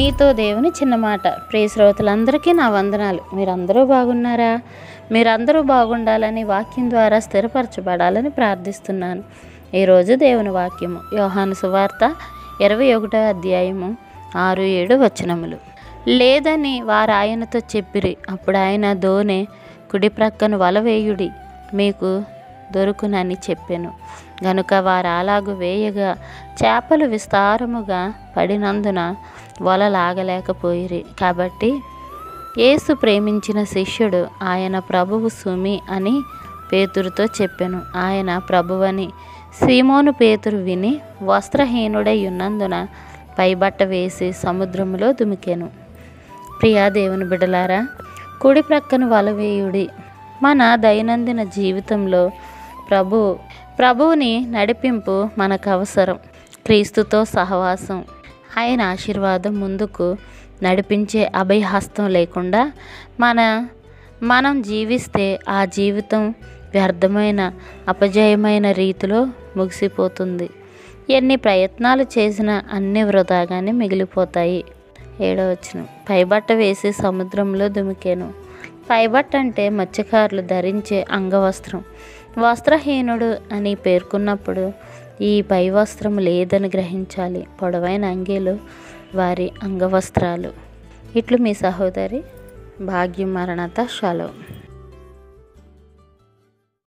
మీతో దేవుని చిన్న మాట ప్రియ శ్రోతలందరికీ నా వందనాలు మీరందరూ బాగున్నారా మీరందరూ బాగుండాలని వాక్యం ద్వారా స్థిరపరచబడాలని ప్రార్థిస్తున్నాను ఈరోజు దేవుని వాక్యము యోహాను సువార్త ఇరవై ఒకటో అధ్యాయము ఆరు ఏడు వచనములు లేదని వారు ఆయనతో చెప్పిరి అప్పుడు ఆయన దోనె కుడి ప్రక్కను వలవేయుడి మీకు దొరుకునని చెప్పెను గనుక వారు అలాగు వేయగా చేపలు విస్తారముగా పడినందున వల లాగలేకపోయిరి కాబట్టి యేసు ప్రేమించిన శిష్యుడు ఆయన ప్రభువు సుమి అని పేతురుతో చెప్పెను ఆయన ప్రభువని సీమోను పేతురు విని వస్త్రహీనుడై ఉన్నందున పైబట్ట వేసి సముద్రములో దుమికెను ప్రియా దేవుని బిడలారా కుడి ప్రక్కన వలవేయుడి మన దైనందిన జీవితంలో ప్రభు ప్రభువుని నడిపింపు మనకు అవసరం క్రీస్తుతో సహవాసం ఆయన ఆశీర్వాదం ముందుకు నడిపించే అభయహస్తం లేకుండా మన మనం జీవిస్తే ఆ జీవితం వ్యర్థమైన అపజయమైన రీతిలో ముగిసిపోతుంది ఎన్ని ప్రయత్నాలు చేసినా అన్ని వృధాగానే మిగిలిపోతాయి ఏడవచ్చును పైబట్ట వేసి సముద్రంలో దుమికాను పైబట్ట అంటే మత్స్యకారులు ధరించే అంగవస్త్రం వస్త్రహీనుడు అని పేర్కొన్నప్పుడు ఈ పై వస్త్రం లేదని గ్రహించాలి పొడవైన అంగీలు వారి అంగవస్త్రాలు ఇట్లు మీ సహోదరి భాగ్యం మరణత షలో